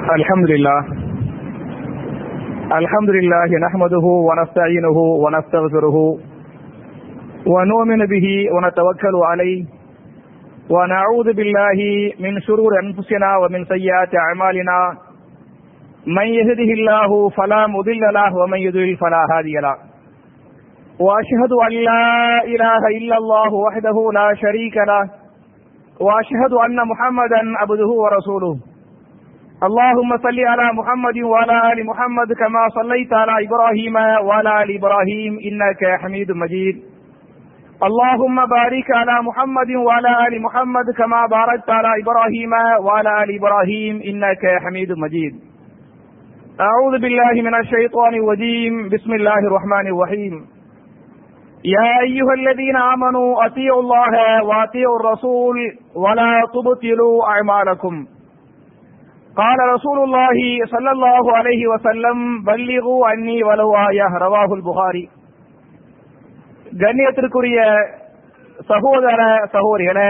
الحمد لله الحمد لله نحمده ونستعينه ونستغفره ونؤمن به ونتوكل عليه ونعوذ بالله من شرور انفسنا ومن سيئات اعمالنا من يهده الله فلا مضل له ومن يضلل فلا هادي له واشهد ان لا اله الا الله وحده لا شريك له واشهد ان محمدا عبده ورسوله اللهم صل على محمد وعلى ال محمد كما صليت على ابراهيم وعلى ال ابراهيم انك حميد مجيد اللهم بارك على محمد وعلى ال محمد كما باركت على ابراهيم وعلى ال ابراهيم انك حميد مجيد اعوذ بالله من الشيطان الرجيم بسم الله الرحمن الرحيم يا ايها الذين امنوا اطيعوا الله واطيعوا الرسول ولا تبطلوا اعمالكم قال رسول الله صلى الله عليه وسلم بلغوا عني ولو آية رواه البخاري கண்ணியத்திற்குரிய சகோதர சகோதரிகளே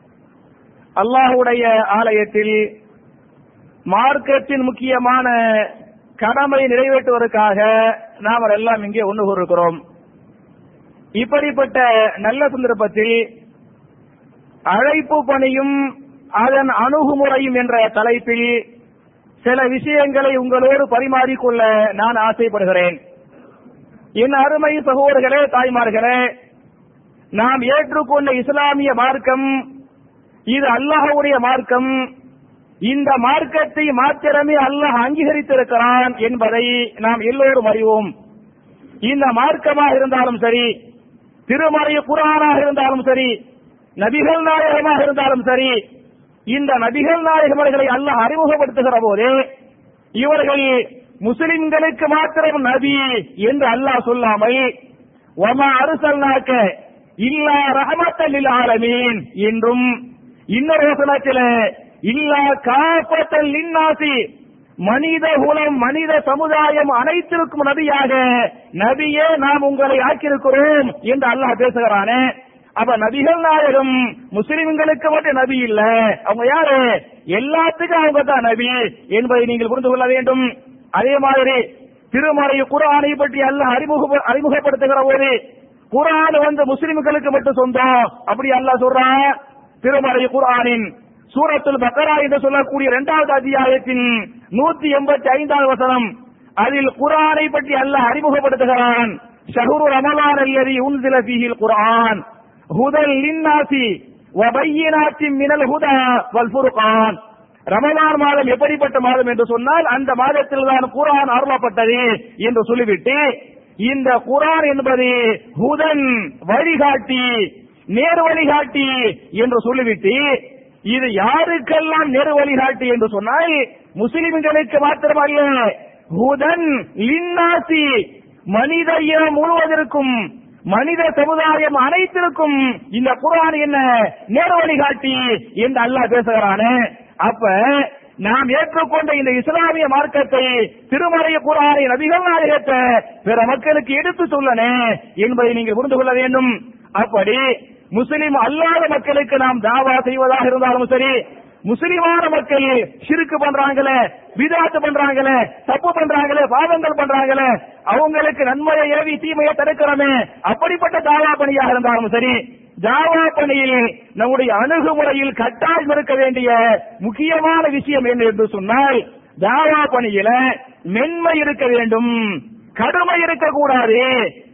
அல்லாஹுடைய ஆலயத்தில் மார்க்கத்தின் முக்கியமான கடமை நிறைவேற்றுவதற்காக நாம் எல்லாம் இங்கே ஒன்று கூறுகிறோம் இப்படிப்பட்ட நல்ல சந்தர்ப்பத்தில் அழைப்பு பணியும் அதன் அணுகுமுறையும் என்ற தலைப்பில் சில விஷயங்களை உங்களோடு பரிமாறிக்கொள்ள நான் ஆசைப்படுகிறேன் என் அருமை சகோதரர்களே தாய்மார்களே நாம் ஏற்றுக்கொண்ட இஸ்லாமிய மார்க்கம் இது அல்லாஹுடைய மார்க்கம் இந்த மார்க்கத்தை மாத்திரமே அல்லாஹ் அங்கீகரித்திருக்கிறான் என்பதை நாம் எல்லோரும் அறிவோம் இந்த மார்க்கமாக இருந்தாலும் சரி திருமறை குரானாக இருந்தாலும் சரி நபிகள் நாயகமாக இருந்தாலும் சரி இந்த நபிகள் நாயகமர்களை அல்லாஹ் அறிமுகப்படுத்துகிற போது இவர்கள் முஸ்லிம்களுக்கு மாத்திரம் நபி என்று அல்லாஹ் சொல்லாமல் ஒமா அருசல்னாக்க இல்லா ரஹமத்தல் ஆலமீன் என்றும் இன்னொரு வசனத்தில் இல்லா காப்பத்தல் இன்னாசி மனித குலம் மனித சமுதாயம் அனைத்திற்கும் நபியாக நபியே நாம் உங்களை ஆக்கியிருக்கிறோம் என்று அல்லாஹ் பேசுகிறானே அப்ப நபிகள் நாயகம் முஸ்லிம்களுக்கு மட்டும் நபி இல்ல அவங்க யாரு எல்லாத்துக்கும் அவங்க தான் நபி என்பதை நீங்கள் புரிந்து கொள்ள வேண்டும் அதே மாதிரி திருமறை குரானை பற்றி அல்ல அறிமுக அறிமுகப்படுத்துகிற போது குரான் வந்து முஸ்லிம்களுக்கு மட்டும் சொந்தம் அப்படி அல்ல சொல்றான் திருமறை குரானின் சூரத்துல் பக்கரா என்று சொல்லக்கூடிய இரண்டாவது அத்தியாயத்தின் நூத்தி எண்பத்தி ஐந்தாவது வசனம் அதில் குரானை பற்றி அல்ல அறிமுகப்படுத்துகிறான் ஷஹுரு ரமலான் அல்லது உன்சில ஃபீஹில் குரான் ஹுதல் லின்னாசி வபையினாத்தி மினல் ஹுதா வல் ஃபுர்கான் ரமலான் மாதம் எப்படிப்பட்ட மாதம் என்று சொன்னால் அந்த மாதத்தில் தான் குரான் அருளப்பட்டது என்று சொல்லிவிட்டு இந்த குரான் என்பது ஹுதன் வழிகாட்டி நேர் வழிகாட்டி என்று சொல்லிவிட்டு இது யாருக்கெல்லாம் நேர் வழிகாட்டி என்று சொன்னால் முஸ்லிம்களுக்கு மாத்திரமல்ல ஹுதன் லின்னாசி மனித இனம் முழுவதற்கும் மனித சமுதாயம் அனைத்திற்கும் இந்த குரான் என்ன நேர் வழிகாட்டி என்று அல்லாஹ் பேசுகிறானே அப்ப நாம் ஏற்றுக்கொண்ட இந்த இஸ்லாமிய மார்க்கத்தை திருமறை குரானை நபிகள் நாயகத்தை பிற மக்களுக்கு எடுத்து சொல்லனே என்பதை நீங்கள் புரிந்து கொள்ள வேண்டும் அப்படி முஸ்லிம் அல்லாத மக்களுக்கு நாம் தாவா செய்வதாக இருந்தாலும் சரி முஸ்லிமான மக்கள் சிறுக்கு பண்றாங்களே விதாத்து பண்றாங்களே தப்பு பண்றாங்களே பாவங்கள் பண்றாங்களே அவங்களுக்கு நன்மையை ஏவி தீமையை தடுக்கிறோமே அப்படிப்பட்ட தாவா பணியாக இருந்தாலும் சரி தாவா பணியில் நம்முடைய அணுகுமுறையில் கட்டாயம் இருக்க வேண்டிய முக்கியமான விஷயம் என்ன என்று சொன்னால் தாவா பணியில மென்மை இருக்க வேண்டும் கடுமை இருக்கக்கூடாது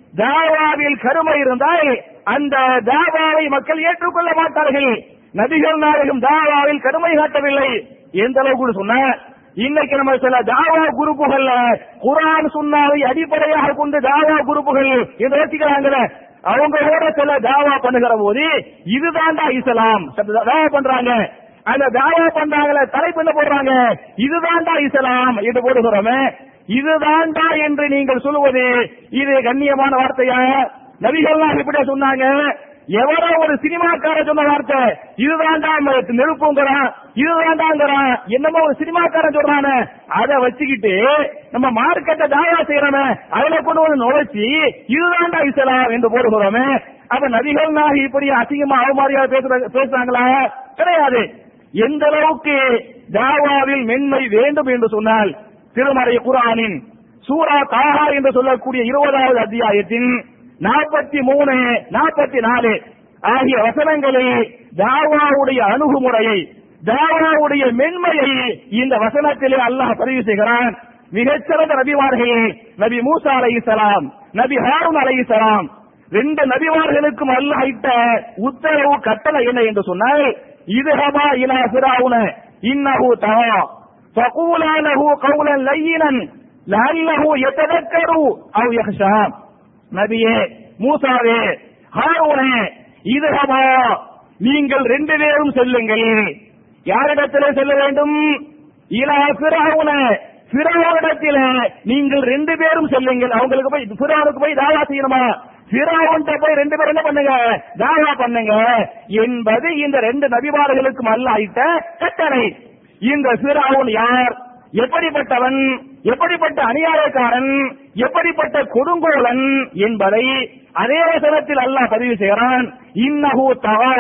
தாவாவில் கருமை இருந்தால் அந்த தாவாவை மக்கள் ஏற்றுக்கொள்ள மாட்டார்கள் நபிகள் நாயகம் தாவாவில் கடுமை காட்டவில்லை எந்த அளவுக்கு சொன்ன இன்னைக்கு நம்ம சில தாவா குரூப்புகள்ல குரான் சுன்னாவை அடிப்படையாக கொண்டு தாவா குரூப்புகள் என்று வச்சுக்கிறாங்களே அவங்களோட சில தாவா பண்ணுகிற போது இதுதான்டா இஸ்லாம் தாவா பண்றாங்க அந்த தாவா பண்றாங்களே தலைப்பு என்ன போடுறாங்க இதுதான்டா இஸ்லாம் என்று போடுகிறோமே இதுதான்டா என்று நீங்கள் சொல்லுவது இது கண்ணியமான வார்த்தையா நபிகள்லாம் இப்படியா சொன்னாங்க எவரோ ஒரு சினிமாக்கார சொன்ன வார்த்தை இதுதான்டா நெருப்புங்கிறான் இதுதான்டாங்கிறான் என்னமோ ஒரு சினிமாக்காரன் சொல்றானே அதை வச்சுக்கிட்டு நம்ம மார்க்கெட்டை தாயா செய்யறோமே அதுல கொண்டு வந்து நுழைச்சி இதுதான்டா இஸ்லாம் என்று போடுகிறோமே அப்ப நபிகள் நாக இப்படி அசிங்கமா அவமாரியா பேசுற பேசுறாங்களா கிடையாது எந்த அளவுக்கு தாவாவில் மென்மை வேண்டும் என்று சொன்னால் திருமறை குரானின் சூரா தாஹா என்று சொல்லக்கூடிய இருபதாவது அத்தியாயத்தின் நாற்பத்தி மூணு நாற்பத்தி நாலு ஆகிய வசனங்களில் தாவாவுடைய அணுகுமுறையை தாவாவுடைய மென்மையை இந்த வசனத்திலே அல்லாஹ் பதிவு செய்கிறான் மிகச்சிறந்த நபிமார்கள் நபி மூசா அலைஹிஸ்ஸலாம் நபி ஹாரூன் அலைஹிஸ்ஸலாம் ரெண்டு நபிமார்களுக்கும் அல்லாஹ் இட்ட உத்தரவு கட்டளை என்ன என்று சொன்னால் இதுஹபா இலா ஃபிரௌன இன்னஹு தவா ஃபகூலா லஹு கௌலன் லையினன் லஅல்லஹு யததக்கரு அவ் யக்ஷா நபியே மூசாவே ஹாரூனே இதுஹபா நீங்கள் ரெண்டு பேரும் செல்லுங்கள் யாரிடத்திலே செல்ல வேண்டும் இலா ஃபிரௌன ஃபிரௌனிடத்திலே நீங்கள் ரெண்டு பேரும் செல்லுங்கள் அவங்களுக்கு போய் ஃபிரௌனுக்கு போய் தாவா செய்யணுமா ஃபிரௌன்ட்ட போய் ரெண்டு பேரும் என்ன பண்ணுங்க தாவா பண்ணுங்க என்பது இந்த ரெண்டு நபிமார்களுக்கும் அல்லாஹ்ட்ட கட்டளை இந்த ஃபிரௌன் யார் எப்படிப்பட்டவன் எப்படிப்பட்ட அநியாயக்காரன் எப்படிப்பட்ட கொடுங்கோலன் என்பதை அதே வசனத்தில் அல்லாஹ் பதிவு செய்கிறான் இன்னஹு தவா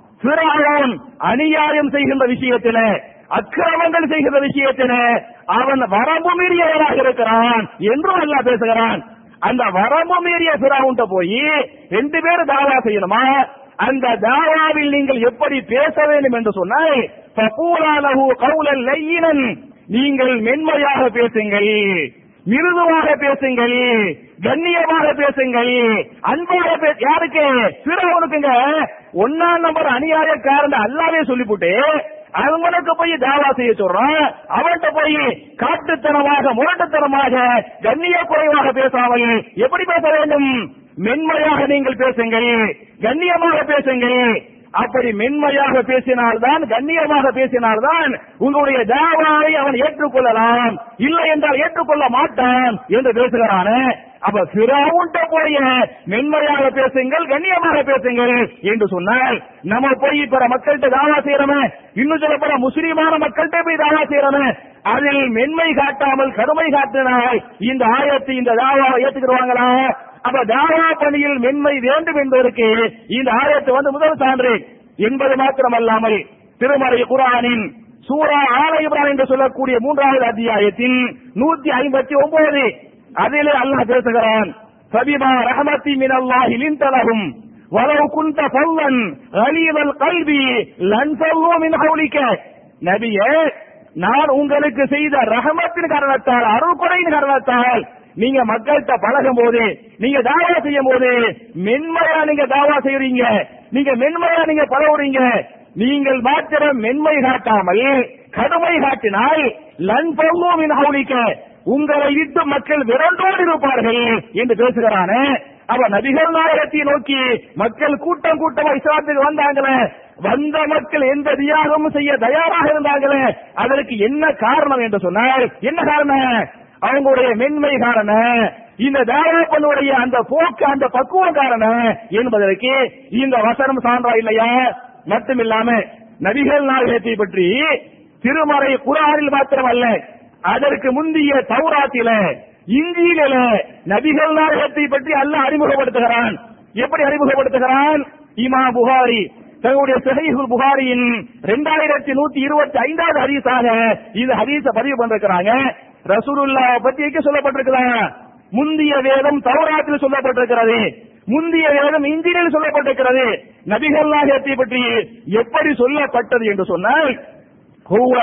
ஃபிரௌன் அநியாயம் செய்கின்ற விஷயத்திலே அக்கிரமங்கள் செய்கிற விஷயத்தில அவன் வரம்பு மீறியவனாக இருக்கிறான் என்றும் அல்லாஹ் பேசுகிறான் அந்த வரம்பு மீறிய பிராவுண்ட போய் ரெண்டு பேரும் தாவா செய்யணுமா அந்த தாவாவில் நீங்கள் எப்படி பேச வேண்டும் என்று சொன்னால் பப்பூலாலகு கவுலல் லையினன் நீங்கள் மென்மையாக பேசுங்கள் மிருதுவாக பேசுங்கள் கண்ணியமாக பேசுங்கள் அன்போட பேச யாருக்கு பிறவனுக்குங்க ஒன்னாம் நம்பர் அநியாயக்காரன் அல்லாவே சொல்லிவிட்டு அவனுக்கு போய் தாவா செய்ய சொல்றான் அவன்கிட்ட போய் காட்டுத்தனமாக முரட்டுத்தனமாக கண்ணிய குறைவாக பேசாமல் எப்படி பேச வேண்டும் மென்மையாக நீங்கள் பேசுங்கள் கண்ணியமாக பேசுங்கள் அப்படி மென்மையாக பேசினால்தான் கண்ணியமாக பேசினால்தான் உங்களுடைய தாவாவை அவன் ஏற்றுக்கொள்ளலாம் இல்லை என்றால் ஏற்றுக்கொள்ள மாட்டான் என்று பேசுகிறானே அப்ப பிறவுண்ட போய் மென்மையாக பேசுங்கள் கண்ணியமாக பேசுங்கள் என்று சொன்னால் நம்ம போய் பிற மக்கள்கிட்ட தாவா செய்யறோமே இன்னும் சொல்ல போற முஸ்லீமான மக்கள்கிட்ட போய் தாவா செய்யறோமே அதில் மென்மை காட்டாமல் கடுமை காட்டினால் இந்த ஆயத்தை இந்த தாவாவை ஏத்துக்கிடுவாங்களா அப்ப தாவா பணியில் மென்மை வேண்டும் என்பதற்கு இந்த ஆயத்து வந்து முதல் சான்று என்பது மாத்திரமல்லாமல் திருமறை குரானின் சூரா ஆல இப்ரான் என்று சொல்லக்கூடிய மூன்றாவது அத்தியாயத்தின் நூத்தி ஐம்பத்தி ஒன்பது அதிலே அல்லாஹ் பேசுகிறான் சபிமா ரஹமத்தி மின் அல்லாஹி லிந்தலகும் வலவு குந்த ஃபல்லன் கலீவல் கல்வி லன் ஃபல்லு மின் ஹவுலிக்க நபியே நான் உங்களுக்கு செய்த ரஹமத்தின் காரணத்தால் அருள்கொடையின் காரணத்தால் நீங்க மக்கள்கிட்ட பழகும் போது நீங்க தாவா செய்யும் போது மென்மையா நீங்க தாவா செய்யறீங்க நீங்க மென்மையா நீங்க பழகுறீங்க நீங்கள் மாத்திரம் மென்மை காட்டாமல் கடுமை காட்டினால் லன் பல்லோவின் ஹவுலிக்க உங்களை விட்டு மக்கள் விரண்டோடு இருப்பார்கள் என்று பேசுகிறானே அவ நபிகள் நாயகத்தை நோக்கி மக்கள் கூட்டம் கூட்டமா இஸ்லாத்துக்கு வந்தாங்களே வந்த மக்கள் எந்த தியாகமும் செய்ய தயாராக இருந்தாங்களே அதற்கு என்ன காரணம் என்று சொன்னால் என்ன காரணம் அவங்களுடைய மென்மை காரணம் இந்த தாராப்பனுடைய அந்த போக்கு அந்த பக்குவம் காரணம் என்பதற்கு இந்த வசனம் சான்றா இல்லையா மட்டுமில்லாம நபிகள் நாயகத்தை பற்றி திருமறை குரானில் மாத்திரமல்ல அதற்கு முந்தைய தௌராத்தில இந்தியில நபிகள் நாயகத்தை பற்றி அல்லாஹ் அறிமுகப்படுத்துகிறான் எப்படி அறிமுகப்படுத்துகிறான் இமா புகாரி தன்னுடைய சஹீஹுல் புகாரியின் ரெண்டாயிரத்தி நூத்தி இருபத்தி ஐந்தாவது ஹதீஸாக இந்த ஹதீஸ பதிவு பண்ணிருக்கிறாங்க ரசூலுல்லா பத்தி எங்க சொல்லப்பட்டிருக்கிறாங்க முந்திய வேதம் தௌராத்தில் சொல்லப்பட்டிருக்கிறது முந்திய வேதம் இந்தியில் சொல்லப்பட்டிருக்கிறது நபிகள் நாயகத்தை பற்றி எப்படி சொல்லப்பட்டது என்று சொன்னால் ஹுவ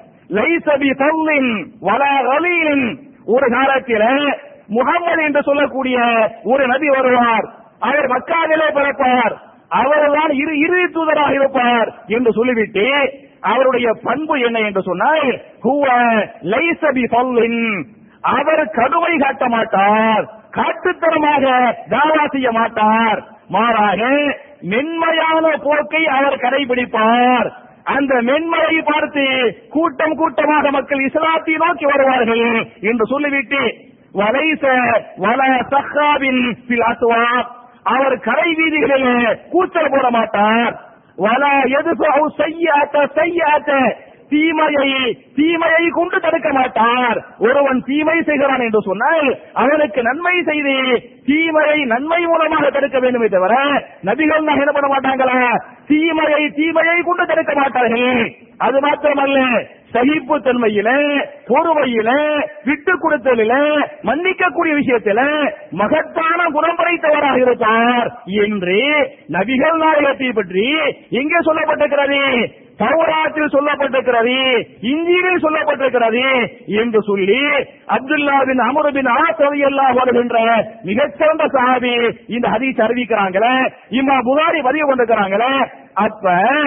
லைஸ பி ஃபல்லின் வலா கலீலின் ஒரு காலத்தில முகம்மது என்று சொல்லக்கூடிய ஒரு நபி வருவார் அவர் மக்காவிலே பிறப்பார் அவர்தான் இரு இறுதி தூதராக இருப்பார் என்று சொல்லிவிட்டு அவருடைய பண்பு என்ன என்று சொன்னால் ஹுவ லைஸ பி ஃபல்லின் அவர் கடுமை காட்ட மாட்டார் காட்டுத்தனமாக தாவா செய்ய மாட்டார் மாறாக மென்மையான போக்கை அவர் கடைபிடிப்பார் அந்த மென்மையை பார்த்து கூட்டம் கூட்டமாக மக்கள் இஸ்லாத்தை நோக்கி வருவார்கள் என்று சொல்லிவிட்டு வலைச வல சஹாபின் பில் அஸ்வாக் அவர் கடை வீதிகளில் கூச்சல் போட மாட்டார் வல எதுக்கு செய்யாத்த செய்யாத்த தீமையை தீமையை கொண்டு தடுக்க மாட்டார் ஒருவன் தீமை செய்கிறான் என்று சொன்னால் அவனுக்கு நன்மை செய்து தீமையை நன்மை மூலமாக தடுக்க வேண்டுமே தவிர நபிகள் என்ன பண்ண மாட்டாங்களா தீமையை தீமையை கொண்டு தடுக்க மாட்டார்கள் அது மாத்திரமல்ல சகிப்பு தன்மையில பொறுமையில விட்டு கொடுத்தலில மன்னிக்கக்கூடிய விஷயத்தில மகத்தான குணம் படைத்தவராக இருப்பார் என்று நபிகள் நாயகத்தை பற்றி எங்கே சொல்லப்பட்டிருக்கிறது தௌராத்தில் சொல்லப்பட்டிருக்கிறது இஞ்சியில் சொல்லப்பட்டிருக்கிறது என்று சொல்லி அப்துல்லா பின் அமரு பின் ஆசவி அல்லா வருகின்ற மிகச்சிறந்த சாபி இந்த ஹதீஸ் அறிவிக்கிறாங்களே இம்மா புகாரி பதிவு கொண்டிருக்கிறாங்களே அப்ப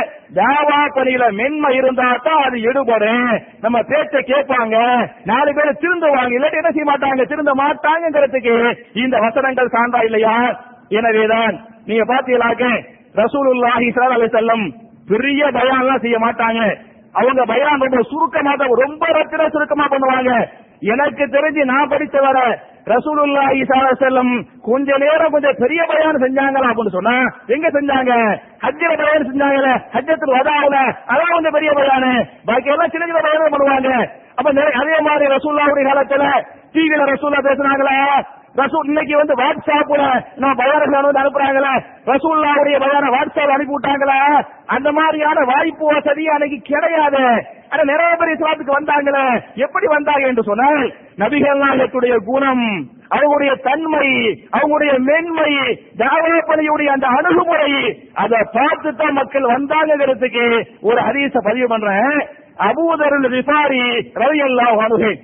தாவா பணியில மென்மை இருந்தா தான் அது எடுபடும் நம்ம பேச்ச கேட்பாங்க நாலு பேர் திருந்துவாங்க இல்லாட்டி என்ன செய்ய மாட்டாங்க திருந்த மாட்டாங்கிறதுக்கு இந்த வசனங்கள் சான்றா இல்லையா எனவேதான் நீங்க பாத்தீங்களாக்க ரசூலுல்லாஹி ஸல்லல்லாஹு அலைஹி வஸல்லம் பெரிய பயான்லாம் செய்ய மாட்டாங்க அவங்க பயான் ரொம்ப சுருக்கமா தான் ரொம்ப ரத்திர சுருக்கமா பண்ணுவாங்க எனக்கு தெரிஞ்சு நான் படிச்ச வர ரசூலுல்லாஹி ஸல்லல்லாஹு அலைஹி வஸல்லம் கொஞ்ச நேரம் கொஞ்சம் பெரிய பயான் செஞ்சாங்களா அப்படின்னு சொன்னா எங்க செஞ்சாங்க ஹஜ்ஜில பயான் செஞ்சாங்கல ஹஜ்ஜத்துல வதாவுல அதான் கொஞ்சம் பெரிய பயானு பாக்கி எல்லாம் சின்ன சின்ன பயான் பண்ணுவாங்க அப்ப நிறைய- அதே மாதிரி ரசூல்லாவுடைய காலத்துல டிவில ரசூல்லா பேசுனாங்களா ரசூல் இன்னைக்கு வந்து வாட்ஸ்அப்ல நம்ம பயானர்கள் வந்து அனுப்புறாங்களே ரசூல்லாவுடைய பயான வாட்ஸ்அப் அனுப்பி விட்டாங்களா அந்த மாதிரியான வாய்ப்பு வசதி அன்னைக்கு கிடையாது ஆனா நிறைய பேர் இஸ்லாத்துக்கு வந்தாங்களே எப்படி வந்தாங்க என்று சொன்னால் நபிகள் நாயகத்துடைய குணம் அவங்களுடைய தன்மை அவங்களுடைய மென்மை தாவப்பணியுடைய அந்த அணுகுமுறை அதை பார்த்து தான் மக்கள் வந்தாங்கிறதுக்கு ஒரு ஹதீஸ பதிவு பண்றேன் அபூதருள் விசாரி ரவி அல்லாஹ்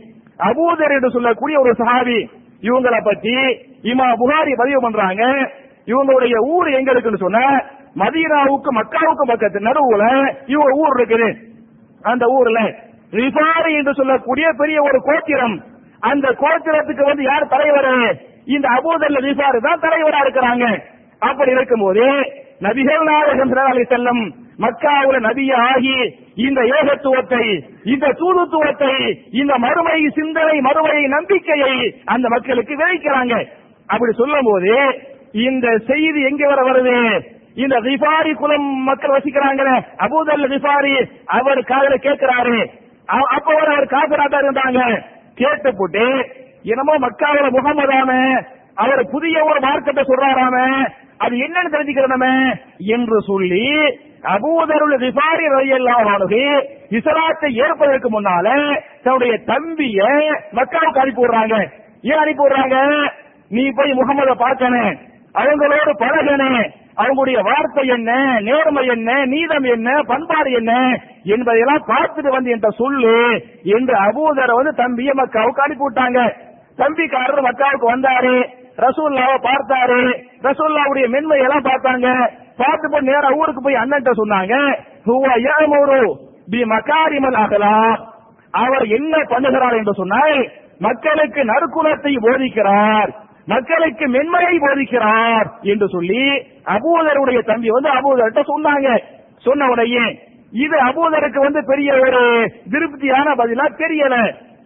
அபூதர் என்று சொல்லக்கூடிய ஒரு சஹாபி இவங்களை பத்தி இமா புகாரி பதிவு பண்றாங்க இவங்களுடைய ஊர் எங்க இருக்குன்னு சொன்ன மதீனாவுக்கு மக்காவுக்கு பக்கத்து நடுவுல இவங்க ஊர் இருக்குது அந்த ஊர்ல ரிஃபாரி என்று சொல்லக்கூடிய பெரிய ஒரு கோத்திரம் அந்த கோத்திரத்துக்கு வந்து யார் தலைவர் இந்த அபூதல்ல ரிஃபாரி தான் தலைவரா இருக்கிறாங்க அப்படி இருக்கும்போது நபிகள் நாயகம் ஸல்லல்லாஹு அலைஹி வஸல்லம் மக்காவுல நபிய ஆகி இந்த ஏகத்துவத்தை இந்த தூதுத்துவத்தை இந்த மறுமை சிந்தனை மறுமை நம்பிக்கையை அந்த மக்களுக்கு விதைக்கிறாங்க அப்படி சொல்லும் போது இந்த செய்தி எங்க வர வருது இந்த ரிஃபாரி குலம் மக்கள் வசிக்கிறாங்களே அபூதல் ரிஃபாரி அவர் காதல கேட்கிறாரு அ- அப்ப அவர் அவர் காதலாட்டா இருந்தாங்க கேட்டு போட்டு என்னமோ மக்காவுல முகமதான அவர் புதிய ஒரு மார்க்கத்தை சொல்றாராம அது என்னன்னு தெரிஞ்சுக்கிறனமே என்று சொல்லி அபூதருள் ரிஃபாரி ரலியல்லாஹு இஸ்லாத்தை ஏற்பதற்கு முன்னால தன்னுடைய தம்பிய மக்காவுக்கு அனுப்பி விடுறாங்க ஏன் அனுப்பி விடுறாங்க நீ போய் முகமத பார்க்கணும் அவங்களோடு பழகணும் அவங்களுடைய வார்த்தை என்ன நேர்மை என்ன நீதம் என்ன பண்பாடு என்ன என்பதையெல்லாம் பார்த்துட்டு வந்து என்ற சொல்லு என்று அபூதரை வந்து தம்பிய மக்காவுக்கு அனுப்பி விட்டாங்க தம்பிக்காரர் மக்காவுக்கு வந்தாரு ரசூல்லாவை பார்த்தாரு ரசூல்லாவுடைய மென்மையெல்லாம் பார்த்தாங்க பார்த்து போய் நேரா ஊருக்கு போய் அண்ணன்ட்ட சொன்னாங்க ஹுவ யஅமுரு பி மகாரிமல் அகலாம் அவர் என்ன பண்ணுகிறார் என்று சொன்னால் மக்களுக்கு நற்குணத்தை போதிக்கிறார் மக்களுக்கு மென்மையை போதிக்கிறார் என்று சொல்லி அபூதருடைய தம்பி வந்து அபூதர்கிட்ட சொன்னாங்க சொன்ன உடனே இது அபூதருக்கு வந்து பெரிய ஒரு திருப்தியான பதிலா தெரியல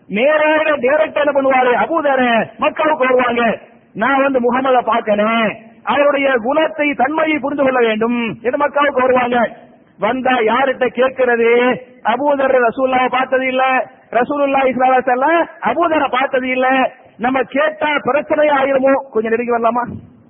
நேராக டைரக்டா என்ன பண்ணுவாரு அபூதர மக்களுக்கு வருவாங்க நான் வந்து முகமத பார்க்கணும் அவருடைய குணத்தை தன்மையை புரிந்து கொள்ள வேண்டும் என்று மக்களுக்கு வருவாங்க வந்தா யார்கிட்ட கேட்கிறது அபூதர் ரசூல்லாவை பார்த்தது இல்ல ரசூலுல்லா இஸ்லாம அபூதரை பார்த்தது இல்ல நம்ம கேட்டா பிரச்சனை ஆயிருமோ கொஞ்சம் நெருங்கி வரலாமா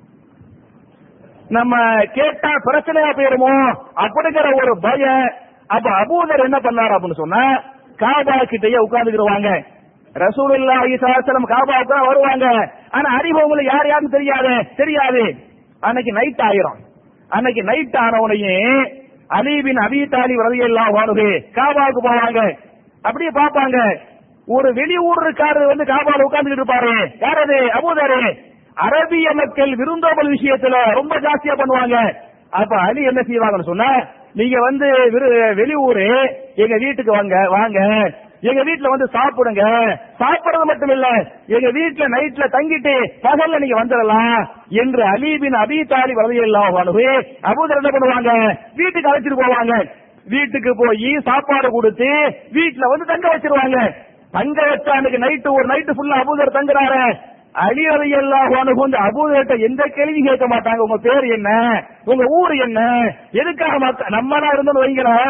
நம்ம கேட்டா பிரச்சனையா போயிருமோ அப்படிங்கிற ஒரு பயம் அப்ப அபூதர் என்ன பண்ணாரு அப்படின்னு சொன்னா காபா கிட்டயே உட்கார்ந்துக்கிடுவாங்க ரசூலுல்லா ஈசாசலம் காபாவுக்கு தான் வருவாங்க ஆனா அறிவவங்களுக்கு யார் யாருன்னு தெரியாது தெரியாது அன்னைக்கு நைட் ஆயிரும் அன்னைக்கு நைட் ஆனவனையே அலீபின் அபி தாலி ரலியல்லாஹு அன்ஹு காபாவுக்கு போவாங்க அப்படியே பாப்பாங்க ஒரு வெளியூர் இருக்காரு வந்து காபால உட்கார்ந்துட்டு இருப்பாரு யார் அது அபூதரு அரபிய மக்கள் விருந்தோம்பல் விஷயத்துல ரொம்ப ஜாஸ்தியா பண்ணுவாங்க அப்ப அலி என்ன செய்வாங்கன்னு சொன்னா நீங்க வந்து விரு- வெளியூரு எங்க வீட்டுக்கு வாங்க வாங்க எங்க வீட்டுல வந்து சாப்பிடுங்க சாப்பிடுறது மட்டும் இல்ல எங்க வீட்டுல நைட்ல தங்கிட்டு பகல்ல நீங்க வந்துடலாம் என்று அலீபின் அபி தாலி வலையெல்லாம் அபூதர் என்ன பண்ணுவாங்க வீட்டுக்கு அழைச்சிட்டு போவாங்க வீட்டுக்கு போய் சாப்பாடு கொடுத்து வீட்டுல வந்து தங்க வச்சிருவாங்க தங்க வச்சா அன்னைக்கு நைட்டு ஒரு நைட்டு ஃபுல்லா அபூதர் தங்குறாரு அலி அலி எல்லாம் வந்து அபூதர்கிட்ட எந்த கேள்வி கேட்க மாட்டாங்க உங்க பேர் என்ன உங்க ஊர் என்ன எதுக்காக மக்க- நம்மளா இருந்தோம்னு வைங்களேன்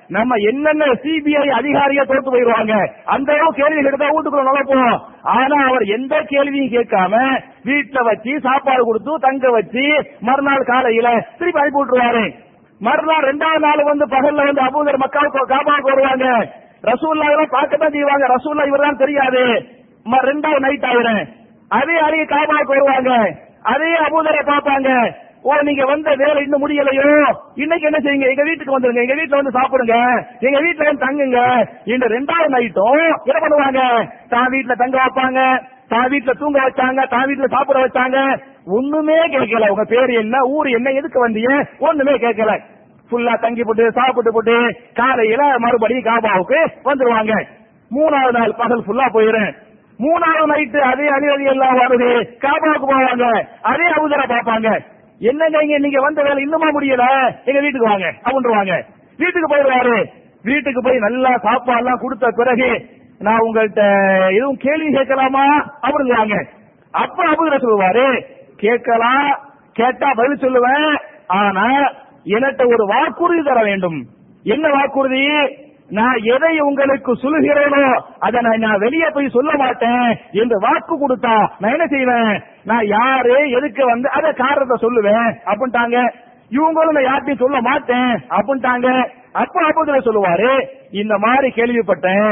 நம்ம என்னென்ன சிபிஐ அதிகாரியை தோத்து போயிருவாங்க அந்த அளவு கேள்வி கேட்டா வீட்டுக்குள்ள நுழைப்போம் ஆனா அவர் எந்த கேள்வியும் கேட்காம வீட்டுல வச்சு சாப்பாடு கொடுத்து தங்க வச்சு மறுநாள் காலையில திருப்பி அனுப்பி விட்டுருவாரு மறுநாள் ரெண்டாவது நாள் வந்து பகல்ல வந்து அபூதர் மக்களுக்கு காப்பாக்கு வருவாங்க ரசூல்லா எல்லாம் பார்க்கத்தான் செய்வாங்க ரசூல்லா இவர்தான் தெரியாது ம- ரெண்டாவது நைட் ஆயிரும் அதே அழகி காபாவுக்கு வருவாங்க அதே அபூதரை பார்ப்பாங்க ஓ நீங்க வந்த வேலை இன்னும் முடியலையோ இன்னைக்கு என்ன செய்யுங்க எங்க வீட்டுக்கு வந்துருங்க எங்க வீட்டுல வந்து சாப்பிடுங்க எங்க வீட்டுல வந்து தங்குங்க இந்த ரெண்டாவது நைட்டும் என்ன பண்ணுவாங்க தான் வீட்டுல தங்க வைப்பாங்க தான் வீட்டுல தூங்க வச்சாங்க தான் வீட்டுல சாப்பிட வச்சாங்க ஒண்ணுமே கேட்கல உங்க பேர் என்ன ஊர் என்ன எதுக்கு வந்தீங்க ஒண்ணுமே கேட்கல ஃபுல்லா தங்கி போட்டு சாப்பிட்டு போட்டு காலையில மறுபடியும் காபாவுக்கு வந்துருவாங்க மூணாவது நாள் பகல் ஃபுல்லா போயிரும் மூணாவது நைட்டு அதே அணிவதி எல்லாம் வருது காபாவுக்கு போவாங்க அதே அவுதரை பார்ப்பாங்க என்னங்க இங்க நீங்க வந்த வேலை இன்னுமா முடியல எங்க வீட்டுக்கு வாங்க அப்படின்றாங்க வீட்டுக்கு போயிடுவாரு வீட்டுக்கு போய் நல்லா சாப்பாடுலாம் கொடுத்த பிறகு நான் உங்கள்கிட்ட எதுவும் கேள்வி கேட்கலாமா அப்படிங்கிறாங்க அப்ப அபுதர சொல்லுவாரு கேட்கலாம் கேட்டா பதில் சொல்லுவேன் ஆனா எனக்கு ஒரு வாக்குறுதி தர வேண்டும் என்ன வாக்குறுதி நான் எதை உங்களுக்கு சொல்லுகிறேனோ அதை நான் நான் வெளியே போய் சொல்ல மாட்டேன் என்று வாக்கு கொடுத்தா நான் என்ன செய்வேன் நான் யாரு எதுக்கு வந்து அத காரணத்தை சொல்லுவேன் அப்படின்ட்டாங்க இவங்களும் நான் யார்ட்டையும் சொல்ல மாட்டேன் அப்படின்ட்டாங்க அப்ப அப்போதுல சொல்லுவாரு இந்த மாதிரி கேள்விப்பட்டேன்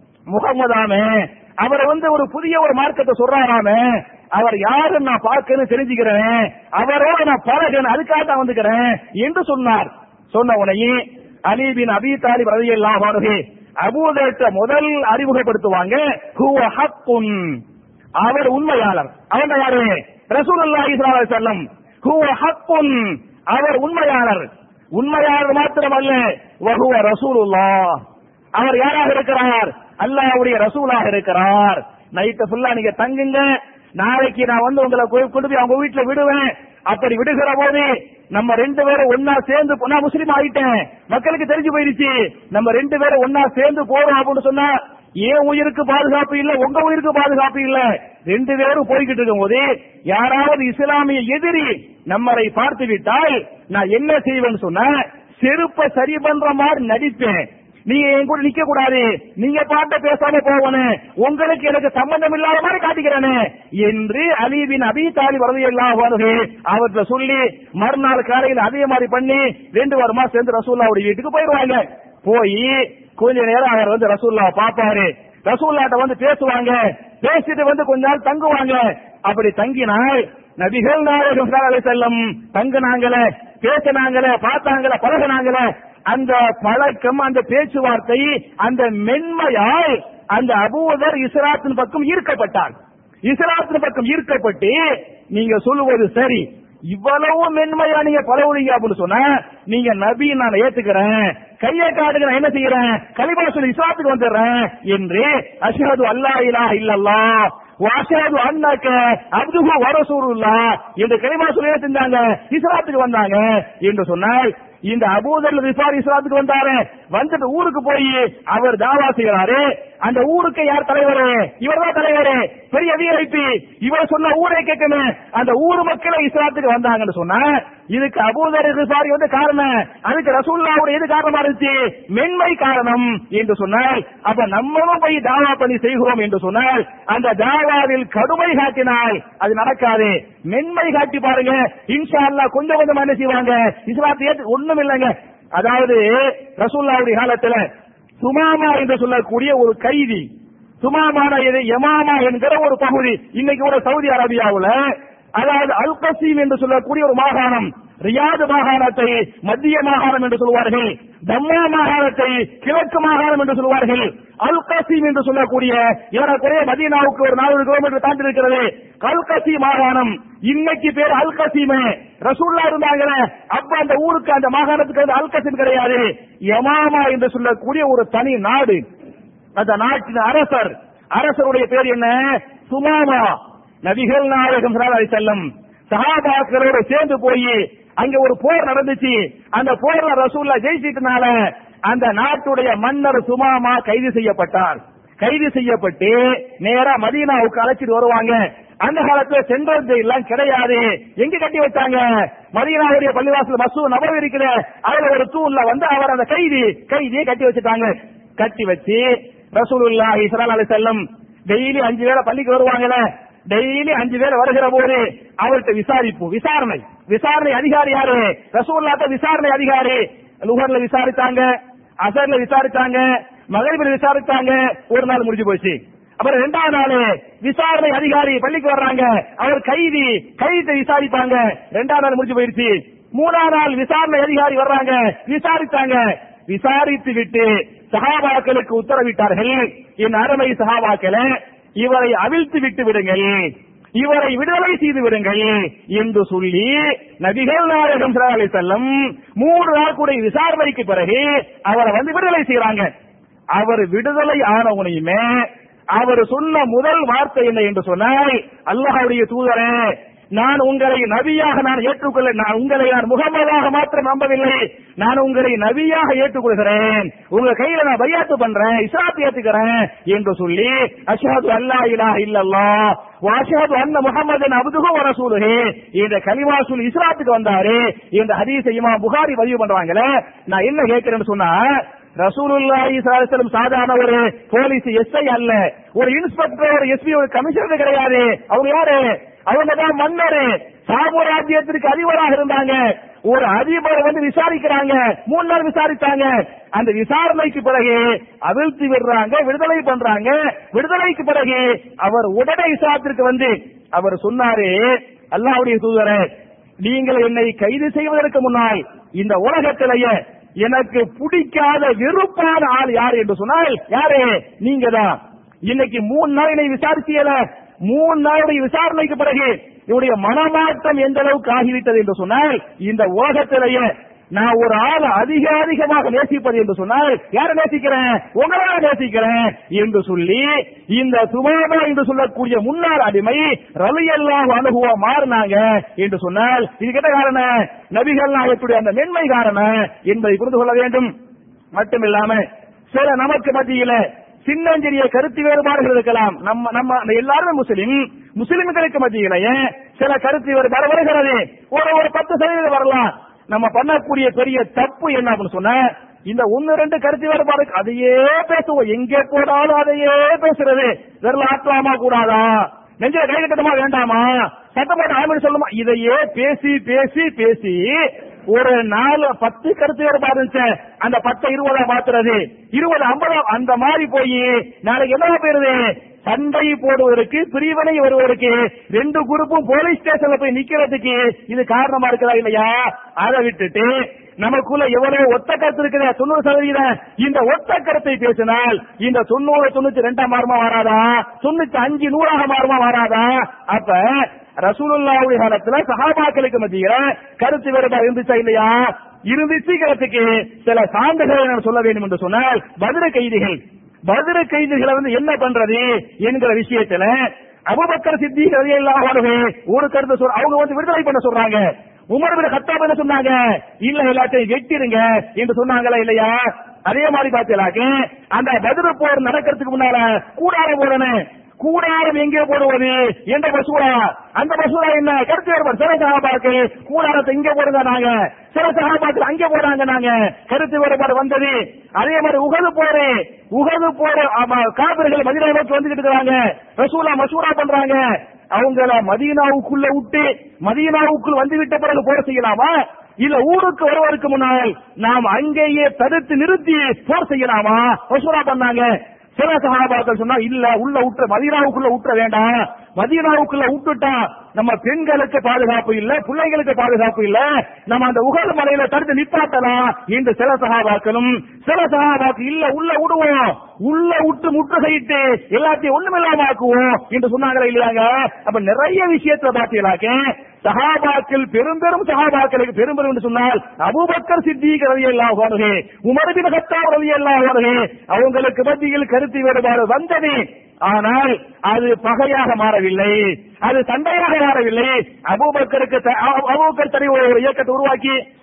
முகமதாமே அவர் வந்து ஒரு புதிய ஒரு மார்க்கத்தை சொல்றாராமே அவர் யாருன்னு நான் பார்க்கணும் தெரிஞ்சுக்கிறேன் அவரோட நான் பழகணும் அதுக்காக தான் வந்துக்கிறேன் என்று சொன்னார் சொன்ன உடனே அலி பின் அபி தாலிப் ரலியல்லாஹு அன்ஹு அபூதர்ட்ட முதல் அறிமுகப்படுத்துவாங்க ஹுவ ஹக்குன் அவர் உண்மையாளர் அவங்க யாரு ரசூலுல்லாஹி ஸல்லல்லாஹு அலைஹி வஸல்லம் ஹுவ ஹக்குன் அவர் உண்மையாளர் உண்மையாளர் மாத்திரமல்ல வஹுவ ரசூலுல்லாஹ் அவர் யாராக இருக்கிறார் அல்லாஹ்வுடைய ரசூலாக இருக்கிறார் நைட்டு ஃபுல்லா நீங்க தங்குங்க நாளைக்கு நான் வந்து உங்களை போய் கொண்டு போய் அவங்க வீட்டுல விடுவேன் அப்படி விடுகிற போது நம்ம ரெண்டு பேரும் ஒன்னா சேர்ந்து போ- நான் முஸ்லீம் ஆயிட்டேன் மக்களுக்கு தெரிஞ்சு போயிருச்சு நம்ம ரெண்டு பேரும் ஒன்னா சேர்ந்து போறோம் அப்படின்னு சொன்னா ஏன் உயிருக்கு பாதுகாப்பு இல்ல உங்க உயிருக்கு பாதுகாப்பு இல்ல ரெண்டு பேரும் போய்கிட்டு இருக்கும் போது யாராவது இஸ்லாமிய எதிரி நம்மளை பார்த்து விட்டால் நான் என்ன செய்வேன்னு சொன்னா செருப்ப சரி பண்ற மாதிரி நடிப்பேன் நீங்க என் கூட நிக்க கூடாது நீங்க பாட்ட பேசாம போவனே உங்களுக்கு எனக்கு சம்பந்தம் இல்லாத மாதிரி காட்டிக்கிறேனே என்று அலிபின் அபி தாலி வரது எல்லாம் வருது அவர்கிட்ட சொல்லி மறுநாள் காலையில் அதே மாதிரி பண்ணி ரெண்டு வாரமா சேர்ந்து ரசூல்லாவுடைய வீட்டுக்கு போயிடுவாங்க போய் கொஞ்ச நேரம் அவர் வந்து ரசூல்லாவை பார்ப்பாரு ரசூல்லாட்ட வந்து பேசுவாங்க பேசிட்டு வந்து கொஞ்ச நாள் தங்குவாங்க அப்படி தங்கினால் நபிகள் நாயகம் ஸல்லல்லாஹு அலைஹி வஸல்லம் தங்குனாங்களே பேசினாங்களே பார்த்தாங்களே பழகினாங்களே அந்த பழக்கம் அந்த பேச்சுவார்த்தை அந்த மென்மையால் அந்த அபூதர் இஸ்லாத்தின் பக்கம் ஈர்க்கப்பட்டார் இஸ்லாத்தின் பக்கம் ஈர்க்கப்பட்டு நீங்க சொல்லுவது சரி இவ்வளவு மென்மையா நீங்க பழகுறீங்க அப்படின்னு சொன்னா நீங்க நபி நான் ஏத்துக்கிறேன் கையை காட்டுங்க நான் என்ன செய்யறேன் கலிமா சொல்லி இஸ்லாத்துக்கு வந்துடுறேன் என்று அஷ்ஹது அல்லா இலாஹ இல்லல்லாஹ் வாஷாது அண்ணாக்க அப்துஹு வரசூலுல்லா என்று கலிமா சொல்லி செஞ்சாங்க இஸ்லாத்துக்கு வந்தாங்க என்று சொன்னால் இந்த அபூதர் ரிஃபார் இஸ்லாத்துக்கு வந்தாரு வந்துட்டு ஊருக்கு போய் அவர் தாவா செய்யறாரு அந்த ஊருக்கு யார் தலைவர் இவர் தான் தலைவர் பெரிய விஐபி இவர் சொன்ன ஊரே கேட்கணும் அந்த ஊர் மக்களை இஸ்லாத்துக்கு வந்தாங்கன்னு சொன்னா இதுக்கு அபூதர் ரிஃபாரி வந்து காரணம் அதுக்கு ரசூல்லாவுடைய எது காரணமா இருந்துச்சு மென்மை காரணம் என்று சொன்னால் அப்ப நம்மளும் போய் தாவா பண்ணி செய்கிறோம் என்று சொன்னால் அந்த தாவாவில் கடுமை காட்டினால் அது நடக்காது மென்மை காட்டி பாருங்க இன்ஷா அல்லாஹ் கொஞ்சம் கொஞ்சம் என்ன செய்வாங்க இஸ்லாத்தை ஏத்து ஒண்ணும் இல்லைங்க அதாவது ரசூல்லாவுடைய காலத்துல சுமாமா என்று சொல்லக்கூடிய ஒரு கைதி சுமாமான இது யமாமா என்கிற ஒரு பகுதி இன்னைக்கு கூட சவுதி அரேபியாவுல அதாவது அல் கசீம் என்று சொல்லக்கூடிய ஒரு மாகாணம் ரியாது மாகாணத்தை மத்திய மாகாணம் என்று சொல்வார்கள் தம்மா மாகாணத்தை கிழக்கு மாகாணம் என்று சொல்வார்கள் அல் கசீம் என்று சொல்லக்கூடிய ஏறக்குறைய மதீனாவுக்கு ஒரு நானூறு கிலோமீட்டர் தாண்டி இருக்கிறது அல் கசி மாகாணம் இன்னைக்கு பேர் அல் கசீமே ரசூல்லா இருந்தாங்களே அப்ப அந்த ஊருக்கு அந்த மாகாணத்துக்கு வந்து அல் கசீம் கிடையாது யமாமா என்று சொல்லக்கூடிய ஒரு தனி நாடு அந்த நாட்டின் அரசர் அரசருடைய பேர் என்ன சுமாமா நபிகள் நாயகம் ஸல்லல்லாஹு அலைஹி வஸல்லம் சஹாபாக்களோட சேர்ந்து போய் அங்க ஒரு போர் நடந்துச்சு அந்த போர்ல ரசூல்லா ஜெயிச்சிட்டனால அந்த நாட்டுடைய மன்னர் சுமாமா கைது செய்யப்பட்டார் கைது செய்யப்பட்டு நேரா மதீனாவுக்கு அழைச்சிட்டு வருவாங்க அந்த காலத்துல சென்ட்ரல் ஜெயிலாம் கிடையாது எங்க கட்டி வச்சாங்க மதீனாவுடைய பள்ளிவாசல் மசூ நபர் இருக்கிற அதுல ஒரு தூண்ல வந்து அவர் அந்த கைதி கைதியை கட்டி வச்சுட்டாங்க கட்டி வச்சு ரசூலுல்லாஹி ஸல்லல்லாஹு அலைஹி வஸல்லம் டெய்லி அஞ்சு வேளை பள்ளிக்கு வருவாங்கல்ல டெய்லி அஞ்சு பேர் வருகிற போது அவர்கிட்ட விசாரிப்பு விசாரணை விசாரணை அதிகாரி யாரு ரசூல்லாட்ட விசாரணை அதிகாரி லுகர்ல விசாரித்தாங்க அசர்ல விசாரித்தாங்க மகரிபில் விசாரித்தாங்க ஒரு நாள் முடிஞ்சு போச்சு அப்புறம் ரெண்டாவது நாள் விசாரணை அதிகாரி பள்ளிக்கு வர்றாங்க அவர் கைதி கைதி விசாரிப்பாங்க ரெண்டாவது நாள் முடிஞ்சு போயிருச்சு மூணாவது நாள் விசாரணை அதிகாரி வர்றாங்க விசாரித்தாங்க விசாரித்து விட்டு சகாபாக்களுக்கு உத்தரவிட்டார்கள் என் அருமை சகாபாக்களை இவரை அவிழ்த்து விட்டு விடுங்கள் இவரை விடுதலை செய்து விடுங்கள் என்று சொல்லி நபிகள் நாயகம் ஸல்லல்லாஹு அலைஹி வஸல்லம் மூன்று நாள் கூட விசாரணைக்கு பிறகு அவரை வந்து விடுதலை செய்யறாங்க அவர் விடுதலை ஆனவனையுமே அவர் சொன்ன முதல் வார்த்தை என்ன என்று சொன்னால் அல்லாஹ்வுடைய தூதரே நான் உங்களை நபியாக நான் ஏற்றுக்கொள்ள நான் உங்களை நான் முகமதாக மாத்திரம் நம்பவில்லை நான் உங்களை நபியாக ஏற்றுக்கொள்கிறேன் உங்க கையில நான் பையாத்து பண்றேன் இஸ்லாத்தை ஏத்துக்கிறேன் என்று சொல்லி அஷ்ஹது அல்லா இலாஹ இல்லல்லாஹ் வாஷஹது அன்ன முஹம்மதன் அப்துஹு வ ரசூலுஹு இந்த கலிமா சொல்லி இஸ்லாத்துக்கு வந்தாரு இந்த ஹதீஸை இமாம் புகாரி பதிவு பண்றாங்களே நான் என்ன கேட்கிறேன்னு சொன்னா ரசூலுல்லாஹி ஸல்லல்லாஹு அலைஹி வஸல்லம் சாதாரண ஒரு போலீஸ் எஸ்ஐ அல்ல ஒரு இன்ஸ்பெக்டர் ஒரு எஸ்பி ஒரு கமிஷனர் கிடையாது அவங்க யாரு அவங்க தான் மன்னர் சாம்ராஜ்யத்திற்கு அதிபராக இருந்தாங்க ஒரு அதிபர் வந்து விசாரிக்கிறாங்க மூணு நாள் விசாரித்தாங்க அந்த விசாரணைக்கு பிறகு அவிழ்த்து விடுறாங்க விடுதலை பண்றாங்க விடுதலைக்கு பிறகு அவர் உடனே விசாரத்திற்கு வந்து அவர் சொன்னாரு அல்லாஹ்வுடைய தூதரே நீங்கள் என்னை கைது செய்வதற்கு முன்னால் இந்த உலகத்திலேயே எனக்கு பிடிக்காத வெறுப்பான ஆள் யார் என்று சொன்னால் யாரு நீங்க தான் இன்னைக்கு மூணு நாள் என்னை விசாரிச்சியல மூணு நாளுடைய விசாரணைக்கு பிறகு இவருடைய மனமாற்றம் எந்த அளவுக்கு ஆகிவிட்டது என்று சொன்னால் இந்த உலகத்திலேயே நான் ஒரு ஆள் அதிக அதிகமாக நேசிப்பது என்று சொன்னால் யாரை நேசிக்கிறேன் உங்களை நேசிக்கிறேன் என்று சொல்லி இந்த சுமாமா என்று சொல்லக்கூடிய முன்னாள் அடிமை ரவி எல்லாம் அணுகுவா மாறினாங்க என்று சொன்னால் இது கேட்ட காரணம் நபிகள் நாயத்துடைய அந்த மென்மை காரணம் என்பதை புரிந்து கொள்ள வேண்டும் மட்டுமில்லாம சில நமக்கு மத்தியில சின்னஞ்சிறிய கருத்து வேறுபாடுகள் இருக்கலாம் நம்ம நம்ம எல்லாருமே முஸ்லிம் முஸ்லிம்களுக்கு மத்தியிலேயே சில கருத்து வேறுபாடு வருகிறது ஒரு ஒரு பத்து சதவீதம் வரலாம் நம்ம பண்ணக்கூடிய பெரிய தப்பு என்ன அப்படின்னு சொன்ன இந்த ஒன்னு ரெண்டு கருத்து வேறுபாடு அதையே பேசுவோம் எங்கே போனாலும் அதையே பேசுறது விரல ஆட்டலாமா கூடாதா நெஞ்சில கை கட்டணுமா வேண்டாமா சட்டப்பட்ட ஆமின்னு சொல்லுமா இதையே பேசி பேசி பேசி ஒரு நாலு பத்து கருத்து வேறுபாடு இருந்துச்சு அந்த பத்தை இருபதா மாத்துறது இருபது ஐம்பதா அந்த மாதிரி போய் நாளைக்கு என்ன போயிருது சண்டை போடுவதற்கு பிரிவினை வருவதற்கு ரெண்டு குரூப்பும் போலீஸ் ஸ்டேஷன்ல போய் நிக்கிறதுக்கு இது காரணமா இருக்குதா இல்லையா அதை விட்டுட்டு நமக்குள்ள எவ்வளவு ஒத்த கருத்து இருக்குது தொண்ணூறு சதவீதம் இந்த ஒத்த கருத்தை பேசினால் இந்த தொண்ணூறு தொண்ணூத்தி ரெண்டாம் மாறுமா வராதா தொண்ணூத்தி அஞ்சு நூறாக மாறுமா வராதா அப்ப ரசூலுல்லாவுடைய காலத்துல சஹாபாக்களுக்கு மத்தியில கருத்து வேறுபாடு இருந்துச்சா இல்லையா இருந்துச்சுங்கிறதுக்கு சில சான்றுகளை நான் சொல்ல வேண்டும் என்று சொன்னால் பதிர கைதிகள் பதிர கைதிகளை வந்து என்ன பண்றது என்கிற விஷயத்துல அபுபக்கர் சித்தி ரலியல்லாஹு அன்ஹு ஒரு கருத்து சொல்ற அவங்க வந்து விடுதலை பண்ண சொல்றாங்க உமர் பின் கத்தாப் என்ன சொன்னாங்க இல்ல எல்லாத்தையும் வெட்டிருங்க என்று சொன்னாங்களா இல்லையா அதே மாதிரி பாத்தீங்களாக்க அந்த பதிர போர் நடக்கிறதுக்கு முன்னால கூடாரம் போடணும் கூடாரம் எங்கே போடுவது எந்த மசூரா அந்த மசூரா என்ன கருத்து வேறுபாடு சில சகாபாக்கு கூடாரத்தை இங்க போடுங்க நாங்க சில சகாபாக்கு அங்கே போறாங்க நாங்க கருத்து வேறுபாடு வந்தது அதே மாதிரி உகது போரு உகது போரு காபிர்கள் மதினா நோக்கி வந்துகிட்டு இருக்காங்க ரசூலா மசூரா பண்றாங்க அவங்கள மதீனாவுக்குள்ள விட்டு மதீனாவுக்குள் வந்து விட்ட பிறகு போர் செய்யலாமா இல்ல ஊருக்கு வருவதற்கு முன்னால் நாம் அங்கேயே தடுத்து நிறுத்தி போர் செய்யலாமா மசூரா பண்ணாங்க சில சகாபாக்கள் சொன்னா இல்ல உள்ள விட்டுற மதீனாவுக்குள்ள விட்டுற வேண்டாம் மதீனாவுக்குள்ள விட்டுட்டா நம்ம பெண்களுக்கு பாதுகாப்பு இல்ல பிள்ளைகளுக்கு பாதுகாப்பு இல்ல நம்ம அந்த உகல் மலையில தடுத்து நிப்பாட்டலாம் என்று சில சகாபாக்களும் சில சகாபாக்கு இல்ல உள்ள விடுவோம் உள்ள விட்டு முற்றுகையிட்டு எல்லாத்தையும் ஒண்ணுமில்லாம ஆக்குவோம் என்று சொன்னாங்களா இல்லையாங்க அப்ப நிறைய விஷயத்துல பாத்தீங்களாக்க சகாபாக்கள் பெரும் பெரும் சகாபாக்களுக்கு பெரும் பெரும் என்று சொன்னால் அபூபக்கர் சித்திக் ரவி எல்லாம் வருகே உமர் பின் கத்தாப் ரவி எல்லாம் வருகே அவங்களுக்கு மத்தியில் கருத்து வேறுபாடு வந்தது ஆனால் அது பகையாக மாறவில்லை அது சண்டையாக மாறவில்லை அபூபக்கருக்கு த- அபூ- அபூபக்கர் தனி ஒரு இயக்கத்தை உருவாக்கி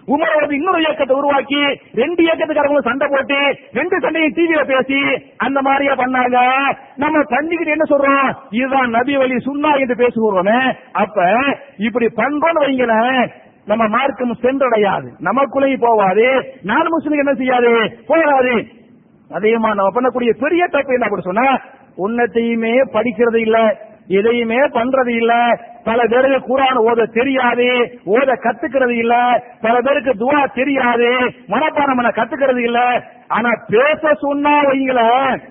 உமர் வந்து இன்னொரு இயக்கத்தை உருவாக்கி ரெண்டு இயக்கத்துக்காரங்களும் சண்டை போட்டு ரெண்டு சண்டையும் டிவியில பேசி அந்த மாதிரியா பண்ணாங்க நம்ம பண்ணிக்கிட்டு என்ன சொல்றோம் இதுதான் நபி வழி சுண்ணா என்று பேசுகிறோமே அப்ப இப்படி பண்றோம்னு வைங்களேன் நம்ம மார்க்கம் சென்றடையாது நமக்குள்ளேயும் போவாது நான் முஸ்லிம் என்ன செய்யாது போகாது அதிகமா நம்ம பண்ணக்கூடிய பெரிய தப்பு என்ன அப்படி சொன்னா உன்னத்தையுமே படிக்கிறது இல்ல எதையுமே பண்றது இல்ல பல பேருக்கு குரான் ஓத தெரியாது ஓத கத்துக்கிறது இல்ல பல பேருக்கு துவா தெரியாது மனப்பாடம் பண்ண கத்துக்கிறது இல்ல ஆனா பேச சொன்னா வைங்கள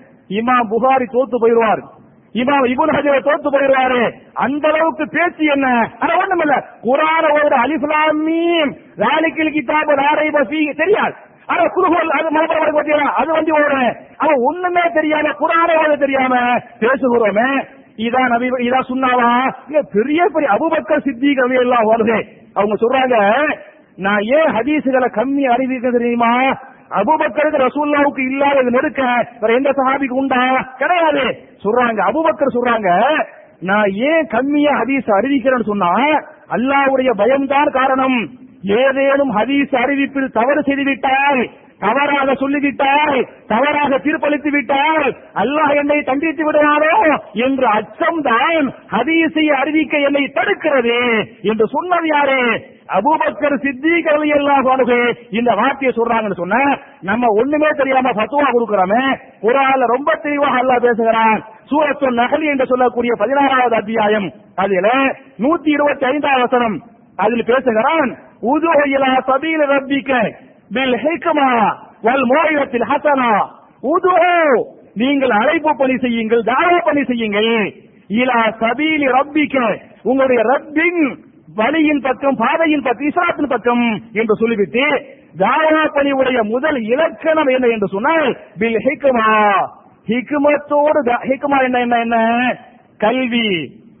இமாம் புகாரி தோத்து போயிருவார் இமாம் இபுன் ஹஜர் தோத்து போயிருவாரு அந்த அளவுக்கு பேச்சு என்ன ஆனா ஒண்ணும் இல்ல குரான ஓதுற அலிஃபுலாமீம் ராலிக்கில் கிதாபு ராரை பசி தெரியாது ஆனா குருகோல் அது மனப்பாடம் பத்தியா அது வந்து ஓடுறேன் அவன் ஒண்ணுமே தெரியாம குரான ஓத தெரியாம பேசுகிறோமே இதான் நபி இதான் சொன்னாவா இல்ல பெரிய பெரிய அபுபக்கர் சித்தி கவி எல்லாம் வருது அவங்க சொல்றாங்க நான் ஏன் ஹதீசுகளை கம்மி அறிவிக்க தெரியுமா அபுபக்கருக்கு ரசூல்லாவுக்கு இல்லாத நெருக்க வேற எந்த சஹாபிக்கு உண்டா கிடையாது சொல்றாங்க அபுபக்கர் சொல்றாங்க நான் ஏன் கம்மியா ஹதீஸ் அறிவிக்கிறேன்னு சொன்னா அல்லாவுடைய பயம்தான் காரணம் ஏதேனும் ஹதீஸ் அறிவிப்பில் தவறு செய்துவிட்டால் தவறாக சொல்லிவிட்டால் தவறாக தீர்ப்பளித்து விட்டால் அல்லாஹ் என்னை தண்டித்து விடுவாரோ என்ற அச்சம் தான் ஹதீஸை அறிவிக்க என்னை தடுக்கிறது என்று சொன்னது யாரு அபூபக்கர் சித்திக் ரலியல்லாஹு அன்ஹு இந்த வார்த்தையை சொல்றாங்கன்னு சொன்னா நம்ம ஒண்ணுமே தெரியாம ஃபத்வா கொடுக்கறோமே குர்ஆன்ல ரொம்ப தெளிவாக அல்லாஹ் பேசுகிறான் சூரத்து நகலி என்று சொல்லக்கூடிய பதினாறாவது அத்தியாயம் அதுல நூத்தி இருபத்தி ஐந்தாவது வசனம் அதில் பேசுகிறான் உது இலா சபீல ரப்பிக்க பில் ஹிக்மா வல் மோயிரத்தில் ஹசனா உது நீங்கள் அழைப்பு பணி செய்யுங்கள் தாவா பணி செய்யுங்கள் இலா சபீலி ரப்பிக்க உங்களுடைய ரப்பின் வழியின் பக்கம் பாதையின் பக்கம் இஸ்லாத்தின் பக்கம் என்று சொல்லிவிட்டு தாவா பணியுடைய முதல் இலக்கணம் என்ன என்று சொன்னால் பில் ஹிக்மா ஹிக்மத்தோடு தா- ஹிக்மா என்ன என்ன என்ன கல்வி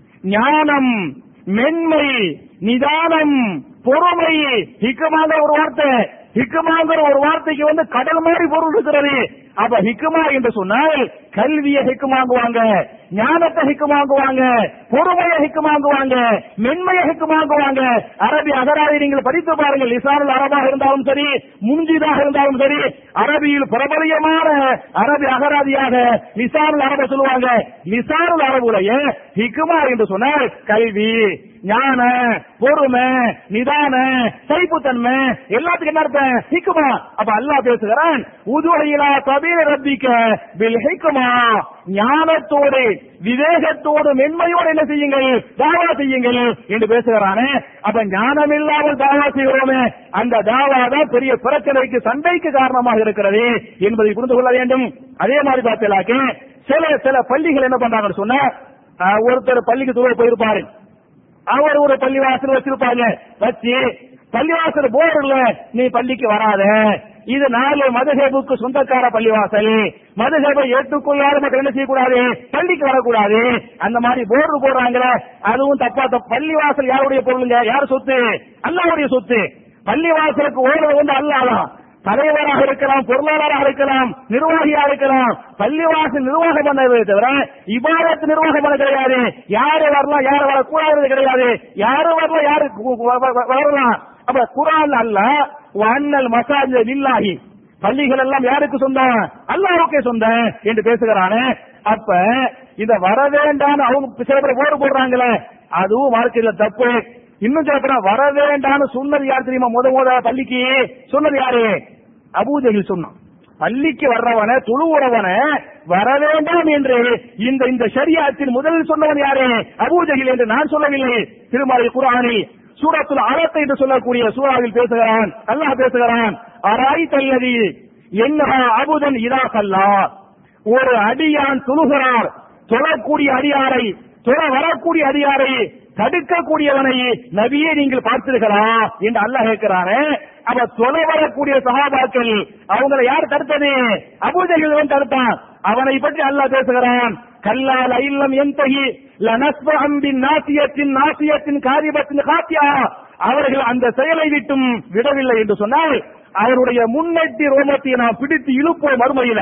ஞானம் மென்மை நிதானம் பொறுமை ஹிக்கமாங்கிற ஒரு வார்த்தை ஹிக்கமாங்கிற ஒரு வார்த்தைக்கு வந்து கடல் மாதிரி பொருள் இருக்கிறது அப்ப ஹிக்குமா என்று சொன்னால் கல்வியை ஹிக்குமாங்குவாங்க ஞானத்தை ஹிக்குமாங்குவாங்க பொறுமையை ஹிக்குமாங்குவாங்க மென்மையை ஹிக்குமாங்குவாங்க அரபி அகராதி நீங்கள் படித்து பாருங்கள் லிசானுல் அரபாக இருந்தாலும் சரி முஞ்சிதாக இருந்தாலும் சரி அரபியில் பிரபலியமான அரபி அகராதியாக லிசானுல் அரப சொல்லுவாங்க லிசானுல் அரபுடைய ஹிக்குமா என்று சொன்னால் கல்வி ஞான பொறுமை நிதான சைப்புத்தன்மை எல்லாத்துக்கும் என்ன அர்த்தம் ஹிக்குமா அப்ப அல்லாஹ் பேசுகிறான் உதுவையிலா தபீர ரப்பிக்க பில் ஹிக்குமா ஞானத்தோடு விவேகத்தோடு மென்மையோடு என்ன செய்யுங்கள் தாவா செய்யுங்கள் என்று பேசுகிறானே அப்ப ஞானம் இல்லாமல் தாவா செய்கிறோமே அந்த தாவா தான் பெரிய பிரச்சனைக்கு சண்டைக்கு காரணமாக இருக்கிறது என்பதை புரிந்து கொள்ள வேண்டும் அதே மாதிரி பார்த்தீங்களாக்க சில சில பள்ளிகள் என்ன பண்றாங்கன்னு சொன்னா ஆஹ், ஒருத்தர் பள்ளிக்கு தூர போயிருப்பாரு அவர் ஒரு பள்ளிவாசல் வச்சிருப்பாங்க வச்சு பள்ளிவாசல் போர்டுல நீ பள்ளிக்கு வராத இது நாலு மதுஹேபுக்கு சொந்தக்கார பள்ளிவாசல் மதுஹேபை ஏற்றுக்கொள்ளாத மட்டும் என்ன செய்யக்கூடாது பள்ளிக்கு வரக்கூடாது அந்த மாதிரி போர்டு போடுறாங்களே அதுவும் தப்பா தப்பு பள்ளிவாசல் யாருடைய பொருளுங்க யார் சொத்து அல்லாவுடைய சொத்து பள்ளிவாசலுக்கு ஓடுறது வந்து அல்லாதான் தலைவராக இருக்கலாம் பொருளாளராக இருக்கலாம் நிர்வாகியா இருக்கலாம் பள்ளிவாசல் நிர்வாகம் பண்ணவே தவிர இபாரத் நிர்வாகம் பண்ண கிடையாது யாரு வரலாம் யாரு வரக்கூடாது கிடையாது யாரு வரலாம் யாரு கு- கு- வ- வ- வரலாம் அப்ப குரான் அல்ல அண்ணல் மசாஜ் இல்லாஹி பள்ளிகள் எல்லாம் யாருக்கு சொந்தம் அல்லாஹ்வுக்கே சொந்தம் என்று பேசுகிறானே அப்ப இந்த வர வேண்டாம் அவங்க சில பேர் போர் போடுறாங்களே அதுவும் வாழ்க்கையில தப்பு இன்னும் சில பேர் வர வேண்டாம்னு சொன்னது யார் தெரியுமா முத முத பள்ளிக்கு சொன்னது யாரு அபூஜகில் சொன்னான் பள்ளிக்கு வர்றவன துளுவுறவன வர வேண்டாம் என்று இந்த இந்த ஷரியாத்தின் முதலில் சொன்னவன் யாரு அபூஜகில் என்று நான் சொல்லவில்லை திருமலை குரானில் சூரத்துல் அறத்தை என்று சொல்லக்கூடிய சூறாவில் பேசுகிறான் அல்லாஹ் பேசுகிறான் அராய் தல்லதி என்னஹா அபுதன் இதா சல்லா ஒரு அடியான் துணுகிறார் தொழக்கூடிய அடியாரை தொழ வரக்கூடிய அடியாரை தடுக்கக்கூடியவனை நபியே நீங்கள் பார்த்தீர்களா என்று அல்லாஹ் கேட்கிறானே அப்ப தொலை வரக்கூடிய சகாபாக்கள் அவங்களை யார் தடுத்தது அபூஜைகள் வந்து தடுத்தான் அவனை பற்றி அல்லாஹ் பேசுகிறான் கல்லால் ஐல்லம் எந்தகி லனஸ்பஹம் பின் நாசியத்தின் நாசியத்தின் காரிபத்தின் காத்தியா அவர்கள் அந்த செயலை விட்டும் விடவில்லை என்று சொன்னால் அவருடைய முன்னெட்டி ரோமத்தை நாம் பிடித்து இழுப்போம் மறுமையில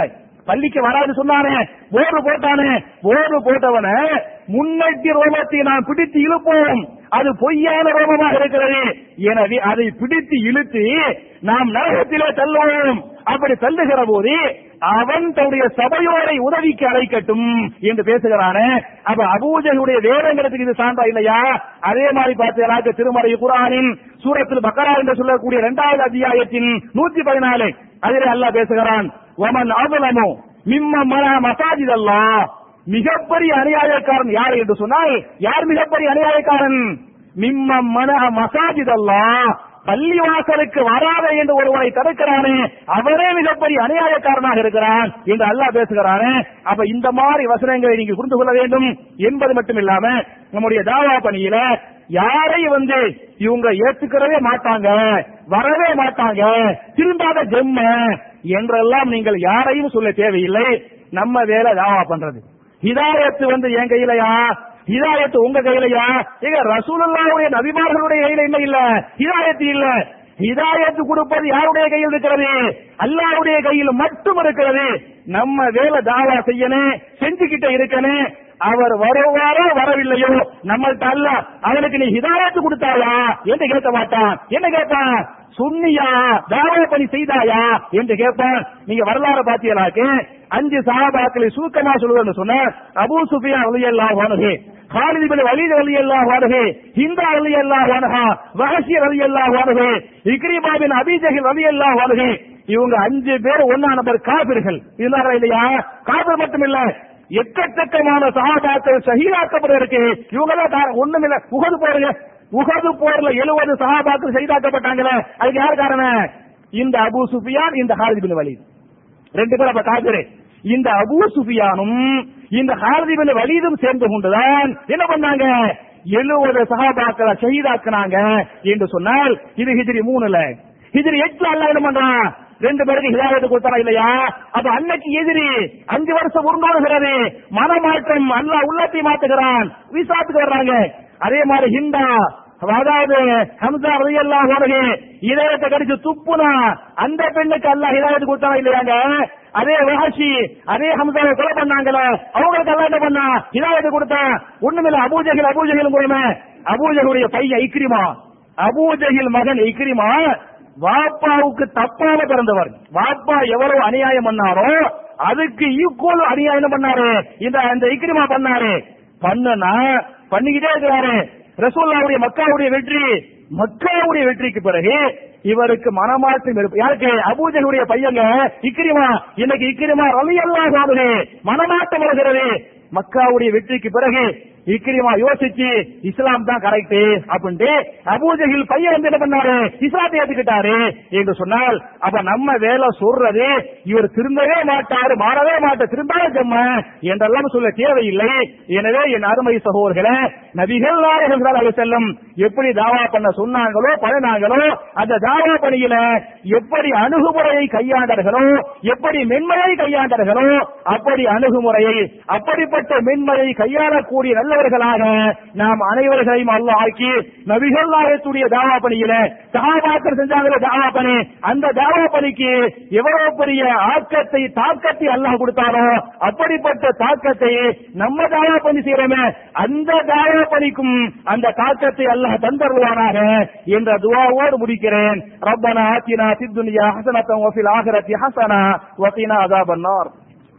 பள்ளிக்கு வராது சொன்னானே போர்டு போட்டானே போர்டு போட்டவன முன்னெட்டி ரோமத்தை நாம் பிடித்து இழுப்போம் அது பொய்யான ரோமமாக இருக்கிறது எனவே அதை பிடித்து இழுத்து நாம் நரகத்திலே தள்ளுவோம் அப்படி தள்ளுகிற போது அவன் தன்னுடைய சபையோரை உதவிக்கு அழைக்கட்டும் என்று பேசுகிறானே அப்ப அபூஜனுடைய வேதங்கிறதுக்கு இது சான்றா இல்லையா அதே மாதிரி பார்த்தீங்கன்னாக்க திருமறை குரானின் சூரத்தில் பக்கரா என்று சொல்லக்கூடிய இரண்டாவது அத்தியாயத்தின் நூத்தி பதினாலு அதிலே அல்லாஹ் பேசுகிறான் ஒமன் ஆபலமோ மிம்ம மன மசாஜித் அல்லாஹ் மிகப்பெரிய அநியாயக்காரன் யார் என்று சொன்னால் யார் மிகப்பெரிய அநியாயக்காரன் மிம்ம மன மசாஜித் அல்லாஹ் பள்ளிவாசலுக்கு வராத என்று ஒருவனை தடுக்கிறானே அவரே மிகப்பெரிய அநியாயக்காரனாக இருக்கிறான் என்று அல்லாஹ் பேசுகிறானே அப்ப இந்த மாதிரி வசனங்களை நீங்க புரிந்து கொள்ள வேண்டும் என்பது மட்டும் இல்லாம நம்முடைய தாவா பணியில யாரை வந்து இவங்க ஏத்துக்கிறவே மாட்டாங்க வரவே மாட்டாங்க திரும்பாத ஜெம்ம என்றெல்லாம் நீங்கள் யாரையும் சொல்ல தேவையில்லை நம்ம வேலை தாவா பண்றது ஹிதாயத்து வந்து என் கையிலயா ஹிதாயத்து உங்க கையிலயா ஏங்க ரசூலுல்லாவுடைய நபிமார்களுடைய கையில என்ன இல்ல ஹிதாயத்து இல்ல ஹிதாயத்து கொடுப்பது யாருடைய கையில் இருக்கிறது அல்லாஹ்வுடைய கையில் மட்டும் இருக்கிறது நம்ம வேலை தாவா செய்யணும் செஞ்சுக்கிட்ட இருக்கணும் அவர் வருவாரோ வரவில்லையோ நம்மள்ட்ட அல்ல அவனுக்கு நீ ஹிதாயத்து கொடுத்தாயா என்று கேட்க மாட்டான் என்ன கேட்பான் சுன்னியா தாவா பணி செய்தாயா என்று கேட்பான் நீங்க வரலாறு பாத்தீங்களாக்கு அஞ்சு சஹாபாக்களை சுருக்கமா சொல்லுவேன்னு சொன்ன அபூ சுஃபியா ரலியல்லாஹு அன்ஹு خالد بن وليد رضي الله عنه هند رضي الله عنها Wahshi رضي الله عنه Ikrimah bin Abi Jahl رضي الله عنه இவங்க அஞ்சு பேர் ஒன்னா நம்பர் காபிர்கள் இருந்தாங்களா இல்லையா காபிர் மட்டும் இல்ல எக்கச்சக்கமான சஹாபாக்கள் ஷஹீதாக்கப்படுவதற்கு இவங்க தான் ஒண்ணும் இல்ல உகது போருங்க உகது போர்ல எழுபது சஹாபாக்கள் ஷஹீதாக்கப்பட்டாங்களே அதுக்கு யார் காரணம் இந்த அபூ சுஃபியான் இந்த ஹாலித் பின் வலீத் ரெண்டு பேரும் அப்ப காபிரு இந்த அபூ சுஃபியானும் இந்த ஹாலித் பின் வலீதும் சேர்ந்து கொண்டுதான் என்ன பண்ணாங்க எழுபது சஹாபாக்களை ஷஹீதாக்குனாங்க என்று சொன்னால் இது ஹிஜ்ரி மூணுல ஹிஜ்ரி எட்டுல அல்லாஹ் என்ன பண்றான் ரெண்டு பேருக்கு ஹிதாயத்து கொடுத்தாரா இல்லையா அப்ப அன்னைக்கு எதிரி அஞ்சு வருஷம் உருண்டோடுகிறது மனமாற்றம் அல்லாஹ் உள்ளத்தை மாத்துகிறான் விசாத்துக்கு வர்றாங்க அதே மாதிரி ஹிண்டா அதாவது ஹம்சா ரலியல்லாஹு அன்ஹு இதயத்தை கடிச்சு துப்புனா அந்த பெண்ணுக்கு அல்லாஹ் ஹிதாயத் கொடுத்தானா இல்லையாங்க அதே வஹஷி அதே ஹம்சாவை கொலை பண்ணாங்களே அவங்களுக்கு அல்லாஹ் என்ன பண்ணா ஹிதாயத் கொடுத்தான் ஒண்ணுமில்ல அபூஜஹில் அபூஜஹில் முறைமை அபூஜஹுடைய பையன் இக்ரிமா அபூஜஹில் மகன் இக்ரிமா வாப்பாவுக்கு தப்பாக பிறந்தவர் வாப்பா எவ்வளவு அநியாயம் பண்ணாரோ அதுக்கு ஈக்குவல் அநியாயம் பண்ணாரு இந்த இந்த இக்ரிமா பண்ணாரு பண்ணுனா பண்ணிக்கிட்டே இருக்கிறாரு ரசூல்லாவுடைய மக்காவுடைய வெற்றி மக்காவுடைய வெற்றிக்கு பிறகு இவருக்கு மனமாற்றம் இருப்பு யாருக்கு அபூஜனுடைய பையங்க இக்கிரிமா இன்னைக்கு இக்கிரிமா ரவி எல்லாம் மனமாற்றம் வருகிறது மக்காவுடைய வெற்றிக்கு பிறகு இக்கிரிமா யோசிச்சு இஸ்லாம் தான் கரெக்ட் அப்படின்ட்டு அபூஜகில் பையன் வந்து என்ன பண்ணாரு இஸ்லாத்தை ஏத்துக்கிட்டாரு என்று சொன்னால் அப்ப நம்ம வேலை சொல்றது இவர் திரும்பவே மாட்டாரு மாறவே மாட்டார் திரும்பாத ஜம்ம என்றெல்லாம் சொல்ல தேவையில்லை எனவே என் அருமை சகோதரர்களே நபிகள் நாயகம் செல்லும் எப்படி தாவா பண்ண சொன்னாங்களோ பழனாங்களோ அந்த தாவா பணியில எப்படி அணுகுமுறையை கையாண்டார்களோ எப்படி மென்மையை கையாண்டார்களோ அப்படி அணுகுமுறையை அப்படிப்பட்ட மென்மையை கையாளக்கூடிய நல்லவர்களாக நாம் அனைவர்களையும் அல்லாஹ் ஆக்கி நபிகள் நாயகத்துடைய தாவா பணியில சகாபாக்கள் செஞ்சாங்களே தாவா பணி அந்த தாவா பணிக்கு எவ்வளவு பெரிய ஆக்கத்தை தாக்கத்தை அல்லாஹ் கொடுத்தாரோ அப்படிப்பட்ட தாக்கத்தை நம்ம தாவா பணி செய்யறோமே அந்த தாவா பணிக்கும் அந்த தாக்கத்தை அல்லாஹ் தந்தருவானாக என்ற துவாவோடு முடிக்கிறேன் ரப்பனா ஆத்தினா சித்துனியா ஹசனத்தம் வஃபில் ஆகரத்தி ஹசனா வகீனா அதாபன் நார்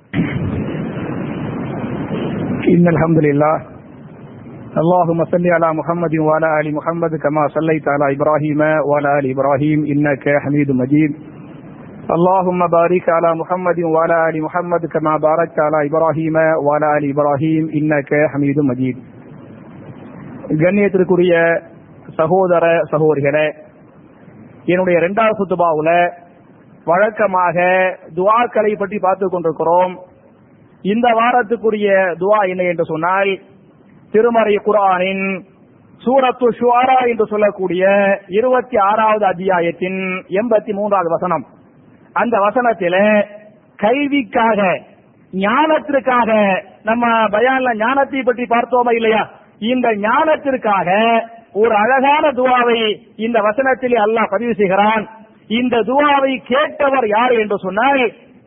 إن الحمد لله اللهم صل على محمد وعلى آل محمد كما صليت على إبراهيم وعلى آل إبراهيم إنك حميد مجيد اللهم بارك على محمد وعلى آل محمد كما باركت على إبراهيم وعلى آل إبراهيم إنك حميد مجيد கண்ணியத்திற்குரிய சகோதர சகோதரிகளே என்னுடைய இரண்டாவது சுத்துபாவுல வழக்கமாக துவாக்களை பற்றி பார்த்துக் கொண்டிருக்கிறோம் இந்த வாரத்துக்குரிய துவா என்ன என்று சொன்னால் திருமறை குரானின் சூரத்து ஷுவாரா என்று சொல்லக்கூடிய இருபத்தி ஆறாவது அத்தியாயத்தின் எண்பத்தி மூன்றாவது வசனம் அந்த வசனத்தில கல்விக்காக ஞானத்திற்காக நம்ம பயான்ல ஞானத்தை பற்றி பார்த்தோமா இல்லையா இந்த ஞானத்திற்காக ஒரு அழகான துவாவை இந்த வசனத்திலே அல்லாஹ் பதிவு செய்கிறான் இந்த துவாவை கேட்டவர் யார் என்று சொன்னால்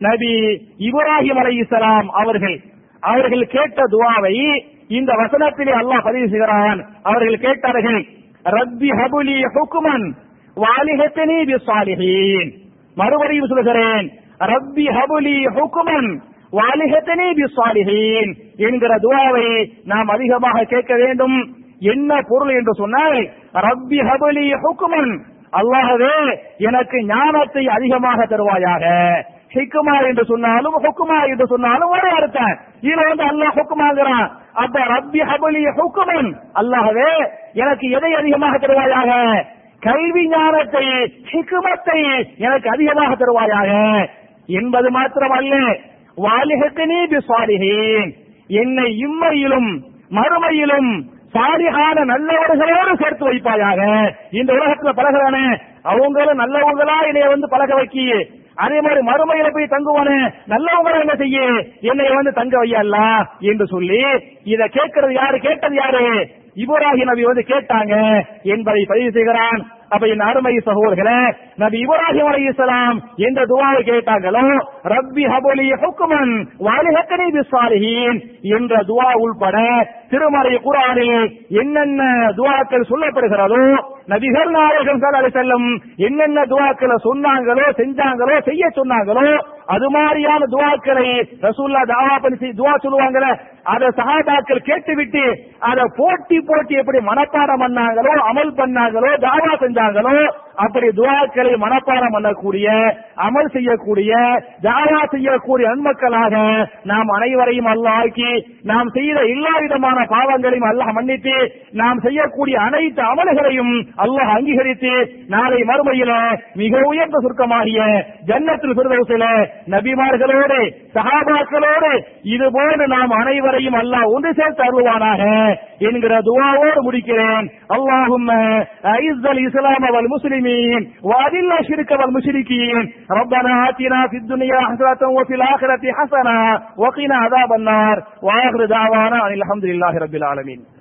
நபி இப்ராஹிம் அலைஹிஸ்ஸலாம் அவர்கள் அவர்கள் கேட்ட துவாவை இந்த வசனத்திலே அல்லாஹ் பதிவு செய்கிறான் அவர்கள் கேட்டார்கள் ரப்பி ஹபுலி ஹுக்குமன் வாலிஹத்தனி பிஸ்ஸாலிஹீன் மறுபடியும் சொல்கிறேன் ரப்பி ஹபுலி ஹுக்குமன் வாலிஹத்தனி பிஸ்ஸாலிஹீன் என்கிற துவாவை நாம் அதிகமாக கேட்க வேண்டும் என்ன பொருள் என்று சொன்னால் ரப்பி ஹபுலி ஹுக்குமன் அல்லாஹவே எனக்கு ஞானத்தை அதிகமாக தருவாயாக ஹிக்குமா என்று சொன்னாலும் ஹுக்குமா என்று சொன்னாலும் ஒரே அர்த்தம் இதுல வந்து அல்லாஹ் ஹுக்குமாங்கிறான் அப்ப ரப்பி ஹபலி ஹுக்குமன் அல்லாஹவே எனக்கு எதை அதிகமாக தருவாயாக கல்வி ஞானத்தை ஹிக்குமத்தை எனக்கு அதிகமாக தருவாயாக என்பது மாத்திரமல்ல வாலிகத்தினே பிஸ்வாலிகேன் என்னை இம்மையிலும் மறுமையிலும் சாலிகான நல்லவர்களோடு சேர்த்து வைப்பாயாக இந்த உலகத்துல பழகிறானே அவங்களும் நல்லவங்களா என்னைய வந்து பழக வைக்கி அதே மாதிரி மறுமையில போய் தங்குவானே நல்லவங்களா என்ன செய்ய என்னை வந்து தங்க வையல்ல என்று சொல்லி இத கேட்கறது யாரு கேட்டது யாரு இப்ராஹிம் நபி வந்து கேட்டாங்க என்பதை பதிவு செய்கிறான் அப்ப என் அருமை சகோதரர்களே நபி இப்ராஹிம் அலைஹிஸ்ஸலாம் என்ற துவாவை கேட்டாங்களோ ரப்பி ஹபலி ஹுக்மன் வாலிஹக்கனி பிஸ்ஸாலிஹீன் என்ற துவா உள்பட திருமறை குர்ஆனில் என்னென்ன துவாக்கள் சொல்லப்படுகிறதோ நபிகள் நாயகம் ஸல்லல்லாஹு அலைஹி வஸல்லம் என்னென்ன துவாக்களை சொன்னாங்களோ செஞ்சாங்களோ செய்ய சொன்னாங்களோ அது மாதிரியான துவாக்களை ரசூல்லா தாவா பண்ணி செய்- துவா சொல்லுவாங்கல்ல அதை சஹாபாக்கள் கேட்டுவிட்டு அதை போட்டி போட்டி எப்படி மனப்பாடம் பண்ணாங்களோ அமல் பண்ணாங்களோ தாவா செஞ்சாங்களோ அப்படி துவாக்களை மனப்பாடம் பண்ணக்கூடிய அமல் செய்யக்கூடிய தாவா செய்யக்கூடிய நன்மக்களாக நாம் அனைவரையும் அல்லாஹ் ஆக்கி நாம் செய்த எல்லா விதமான பாவங்களையும் அல்லாஹ் மன்னித்து நாம் செய்யக்கூடிய அனைத்து அமல்களையும் அல்லாஹ் அங்கீகரித்து நாளை மறுமையில மிக உயர்ந்த சுருக்கமாகிய ஜன்னத்தில் பிறதவுசில நபிமார்களோடு சஹாபாக்களோடு இது போன்று நாம் அனைவரையும் அல்லாஹ் ஒன்று சேர்த்து அருள்வானாக என்கிற துவாவோடு முடிக்கிறேன் அல்லாஹும் ஐஸ்தல் இஸ்லாம் வல் முஸ்லிமீன் وأذل الشرك والمشركين ربنا آتنا في الدنيا حسنة وفي الآخرة حسنة وقنا عذاب النار وآخر دعوانا أن الحمد لله رب العالمين